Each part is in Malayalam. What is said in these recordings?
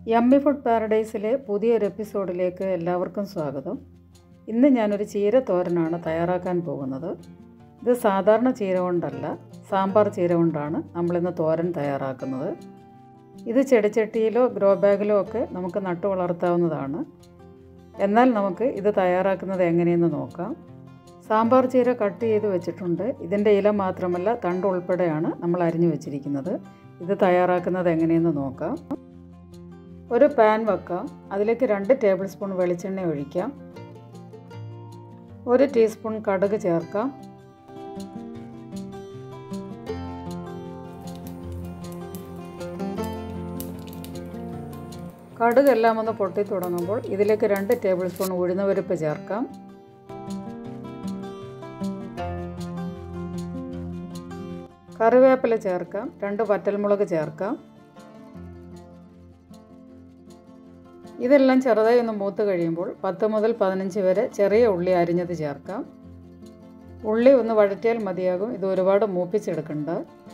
യമ്മി ഫുഡ് പാരഡൈസിലെ പുതിയൊരു എപ്പിസോഡിലേക്ക് എല്ലാവർക്കും സ്വാഗതം ഇന്ന് ഞാനൊരു ചീര തോരനാണ് തയ്യാറാക്കാൻ പോകുന്നത് ഇത് സാധാരണ ചീര കൊണ്ടല്ല സാമ്പാർ ചീര കൊണ്ടാണ് നമ്മളിന്ന് തോരൻ തയ്യാറാക്കുന്നത് ഇത് ചെടിച്ചട്ടിയിലോ ഗ്രോ ബാഗിലോ ഒക്കെ നമുക്ക് നട്ടു വളർത്താവുന്നതാണ് എന്നാൽ നമുക്ക് ഇത് തയ്യാറാക്കുന്നത് എങ്ങനെയെന്ന് നോക്കാം സാമ്പാർ ചീര കട്ട് ചെയ്ത് വെച്ചിട്ടുണ്ട് ഇതിൻ്റെ ഇല മാത്രമല്ല തണ്ട് ഉൾപ്പെടെയാണ് നമ്മൾ അരിഞ്ഞു വെച്ചിരിക്കുന്നത് ഇത് തയ്യാറാക്കുന്നത് എങ്ങനെയെന്ന് നോക്കാം ഒരു പാൻ വെക്കാം അതിലേക്ക് രണ്ട് ടേബിൾ സ്പൂൺ വെളിച്ചെണ്ണ ഒഴിക്കാം ഒരു ടീസ്പൂൺ കടുക് ചേർക്കാം കടുക് എല്ലാം ഒന്ന് പൊട്ടി തുടങ്ങുമ്പോൾ ഇതിലേക്ക് രണ്ട് ടേബിൾ സ്പൂൺ ഉഴുന്നുപരിപ്പ് ചേർക്കാം കറിവേപ്പില ചേർക്കാം രണ്ട് വറ്റൽമുളക് ചേർക്കാം ഇതെല്ലാം ചെറുതായി ഒന്ന് മൂത്ത് കഴിയുമ്പോൾ പത്ത് മുതൽ പതിനഞ്ച് വരെ ചെറിയ ഉള്ളി അരിഞ്ഞത് ചേർക്കാം ഉള്ളി ഒന്ന് വഴറ്റിയാൽ മതിയാകും ഇത് ഒരുപാട് മൂപ്പിച്ചെടുക്കണ്ട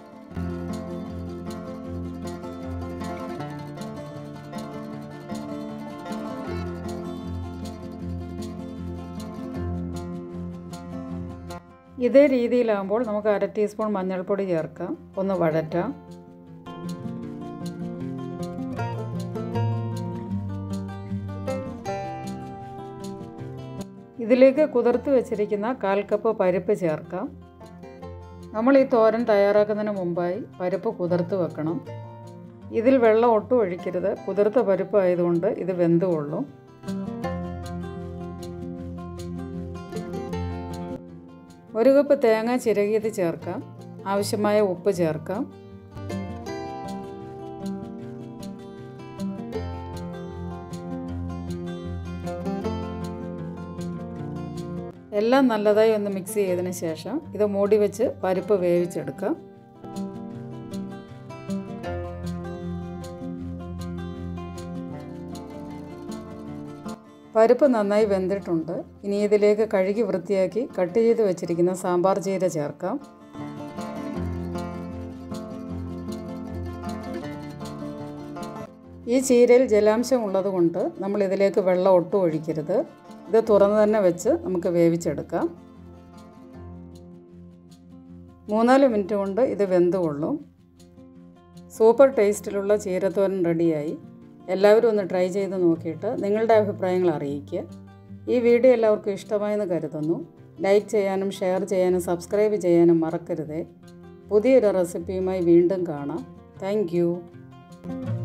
ഇതേ രീതിയിലാകുമ്പോൾ നമുക്ക് അര ടീസ്പൂൺ മഞ്ഞൾപ്പൊടി ചേർക്കാം ഒന്ന് വഴറ്റാം ഇതിലേക്ക് കുതിർത്ത് വെച്ചിരിക്കുന്ന കാൽ കപ്പ് പരിപ്പ് ചേർക്കാം നമ്മൾ ഈ തോരൻ തയ്യാറാക്കുന്നതിന് മുമ്പായി പരിപ്പ് കുതിർത്ത് വെക്കണം ഇതിൽ വെള്ളം ഒട്ടും ഒഴിക്കരുത് കുതിർത്ത പരിപ്പ് ആയതുകൊണ്ട് ഇത് വെന്തുകൊള്ളും ഒരു കപ്പ് തേങ്ങ ചിരകിയത് ചേർക്കാം ആവശ്യമായ ഉപ്പ് ചേർക്കാം എല്ലാം നല്ലതായി ഒന്ന് മിക്സ് ചെയ്തതിന് ശേഷം ഇത് മൂടി വെച്ച് പരിപ്പ് വേവിച്ചെടുക്കാം പരിപ്പ് നന്നായി വെന്തിട്ടുണ്ട് ഇനി ഇതിലേക്ക് കഴുകി വൃത്തിയാക്കി കട്ട് ചെയ്ത് വെച്ചിരിക്കുന്ന സാമ്പാർ ചീര ചേർക്കാം ഈ ചീരയിൽ ജലാംശം ഉള്ളതുകൊണ്ട് നമ്മൾ ഇതിലേക്ക് വെള്ളം ഒട്ടും ഒഴിക്കരുത് ഇത് തുറന്ന് തന്നെ വെച്ച് നമുക്ക് വേവിച്ചെടുക്കാം മൂന്നാല് മിനിറ്റ് കൊണ്ട് ഇത് വെന്തുകൊള്ളും സൂപ്പർ ടേസ്റ്റിലുള്ള ചീരത്തോരൻ റെഡിയായി എല്ലാവരും ഒന്ന് ട്രൈ ചെയ്ത് നോക്കിയിട്ട് നിങ്ങളുടെ അഭിപ്രായങ്ങൾ അറിയിക്കുക ഈ വീഡിയോ എല്ലാവർക്കും ഇഷ്ടമായെന്ന് കരുതുന്നു ലൈക്ക് ചെയ്യാനും ഷെയർ ചെയ്യാനും സബ്സ്ക്രൈബ് ചെയ്യാനും മറക്കരുതേ പുതിയൊരു റെസിപ്പിയുമായി വീണ്ടും കാണാം താങ്ക്